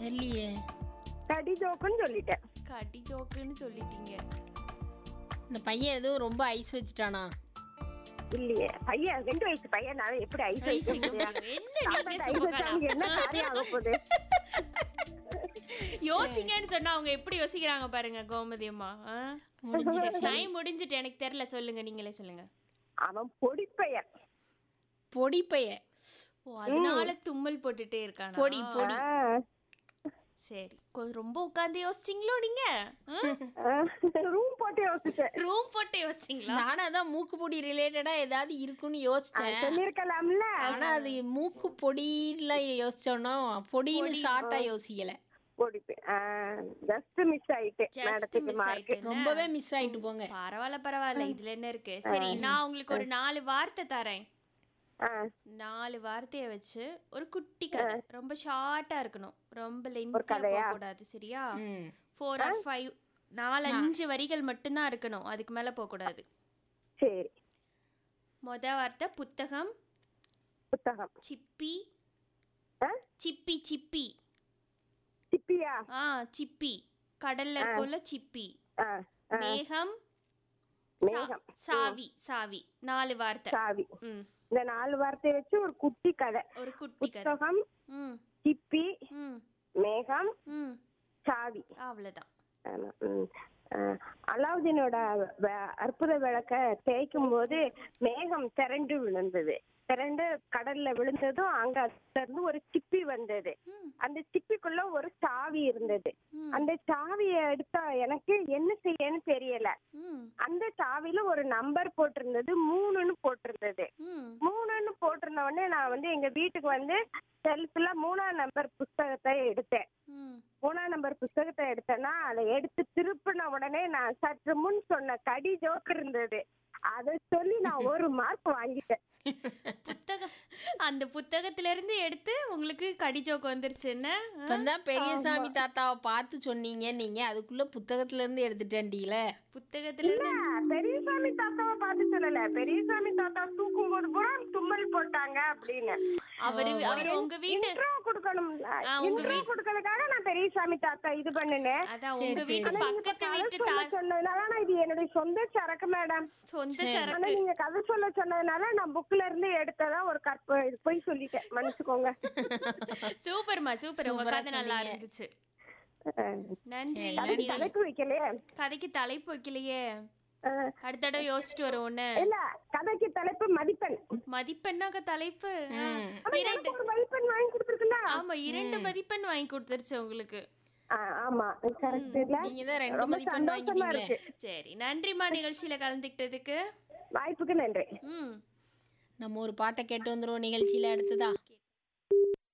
தெரியலையே கடி ஜோக்குன்னு சொல்லிட்டேன் கடி ஜோக்குன்னு சொல்லிட்டீங்க இந்த பையன் எதுவும் ரொம்ப ஐஸ் வச்சுட்டானா இல்லையே பையன் ரெண்டு வயசு பையன் நான் எப்படி ஐஸ் வைக்க ஐஸ் வைக்க முடியும் முடியும். என்ன தாத்தா நீங்க ஐஸ் சுமக்கலா? வச்சா என்ன காரியம் ஆக போகுது யோசிங்கன்னு சொன்னா அவங்க எப்படி யோசிக்கிறாங்க பாருங்க கோமதி அம்மா டைம் முடிஞ்சிட்டு எனக்கு தெரியல சொல்லுங்க நீங்களே சொல்லுங்க அவன் பொடி பையன் பொடி பைய ஓ அதனால தும்மல் போட்டுட்டே இருக்கானா பொடி பொடி சரி கொ- ரொம்ப உட்கார்ந்து யோசிச்சிங்களோ நீங்க ரூம் போட்டு யோசிச்சேன் ரூம் போட்டு யோசிச்சிங்களா நானும் அதான் மூக்கு பொடி ரிலேட்டடா ஏதாவது இருக்குன்னு யோசிச்சேன் சொல்லிருக்கலாம்ல ஆனா அது மூக்கு பொடியில யோசிச்சோன்னா பொடின்னு ஷார்ட்டா யோசிக்கல பொடி ஜஸ்ட் மிஸ் ஆயிட்டு Just மேடத்துக்கு miss மார்க் ஆயிட்டு. ரொம்பவே மிஸ் ஆயிட்டு போங்க பரவாயில்ல பரவாயில்ல இதுல என்ன இருக்கு சரி நான் உங்களுக்கு ஒரு நாலு வார்த்தை தரேன் நாலு வார்த்தைய வச்சு ஒரு குட்டி கதை ரொம்ப ஷார்ட்டா இருக்கணும் ரொம்ப லென்த்தா போக கூடாது சரியா ம். ஃபோர் ஆர் ஃபைவ் நாலு அஞ்சு வரிகள் மட்டும்தான் இருக்கணும் அதுக்கு மேல போக கூடாது சரி மொத வார்த்தை புத்தகம் புத்தகம் சிப்பி ஆ? சிப்பி சிப்பி சிப்பியா ஆ சிப்பி கடல்ல இருக்கும்ல சிப்பி ஆ, மேகம் மேகம். சா- சாவி சாவி நாலு வார்த்தை சாவி ம் இந்த நாலு வார்த்தையை வச்சு ஒரு குட்டி கதை ஒரு குட்டி கதை புத்தகம் ம் சிப்பி ம் மேகம் ம் சாவி அவ்வளவுதான் ஆமா, ம். ஆ, அலாவுதீனோட வ- அற்புத விளக்க தேய்க்கும் போது மேகம் திரண்டு விழுந்தது திரண்டு கடல்ல விழுந்ததும் அங்க அதுல இருந்து ஒரு சிப்பி வந்தது ம். அந்த சிப்பிக்குள்ள ஒரு சாவி இருந்தது ம். அந்த சாவியை எடுத்தா எனக்கு என்ன செய்யன்னு தெரியல ம் அந்த சாவியில ஒரு நம்பர் போட்டிருந்தது மூணுன்னு போட்டிருந்தது ம் மூணுன்னு போட்டிருந்த உடனே நான் வந்து எங்க வீட்டுக்கு வந்து செல்ஃப்ல மூணாம் நம்பர் புஸ்தகத்தை எடுத்தேன் ம் மூணாம் நம்பர் புஸ்தகத்தை எடுத்தேன்னா அதை எடுத்து திருப்பின உடனே நான் சற்று முன் சொன்ன கடி ஜோக் இருந்தது அதை சொல்லி நான் ஒரு மார்க் வாங்கிட்டேன் புத்தகம் அந்த புத்தகத்துல இருந்து எடுத்து உங்களுக்கு கடிஜோக்கு வந்துருச்சு என்ன ஆ? இப்பதான் பெரியசாமி தாத்தாவை பார்த்து சொன்னீங்க நீங்க அதுக்குள்ள புத்தகத்துல இருந்து எடுத்துட்டேன்டீல புத்தகத்துல இல்ல இருந்து பெரியசாமி தாத்தாவை பார்த்து சொல்லல பெரியசாமி தாத்தா தூக்கும் போது பூரா தும்மல் போட்டாங்க அப்படின்னு அவரு அவர் உங்க வீட்டு இன்ட்ரோ கொடுக்கணும்ல ஆ, உங்க இன்ட்ரோ கொடுக்கறதுக்காக நான் பெரியசாமி தாத்தா இது பண்ணினேன் அதான் உங்க வீட்டு ஆனா நீங்க பக்கத்து கதை வீட்டு சொல்ல தா சொன்னதுனால நான் இது என்னுடைய சொந்த சரக்கு மேடம் சொந்த ஆனா சரக்கு நீங்க கதை சொல்ல சொன்னதுனால நான் புக்ல இருந்து எடுத்ததா ஒரு கற்ப இது போய் சொல்லிட்டேன் மன்னிச்சுக்கோங்க சூப்பர்மா சூப்பர் உங்க சூப்பரா கதை நல்லா சொன்னீங்க. இருந்துச்சு அஹ், நன்றி அதுக்கு தலைப்பு வைக்கலையே கதைக்கு தலைப்பு வைக்கலையே அஹ், அடுத்த தடவை யோசிச்சுட்டு வருவோன்னு இல்ல கதைக்கு தலைப்பு மதிப்பெண் மதிப்பெண்ணாக தலைப்பு ஆ, ஆனா இரண்டு எனக்கு ஒரு மதிப்பெண் வாங்கி கொடுத்துருக்குல்ல ஆமா இரண்டு மதிப்பெண் வாங்கி கொடுத்துருச்சு உங்களுக்கு அஹ், ஆமா கரெக்ட் இல்ல நீங்க தான் ரெண்டு ரொம்ப மதிப்பெண் சந்தோஷமா வாங்கிட்டீங்களே இருக்கு சரி நன்றிம்மா நிகழ்ச்சியில கலந்துக்கிட்டதுக்கு வாய்ப்புக்கு நன்றி ம் நம்ம ஒரு பாட்டை கேட்டு வந்துருவோம் நிகழ்ச்சியில அடுத்ததா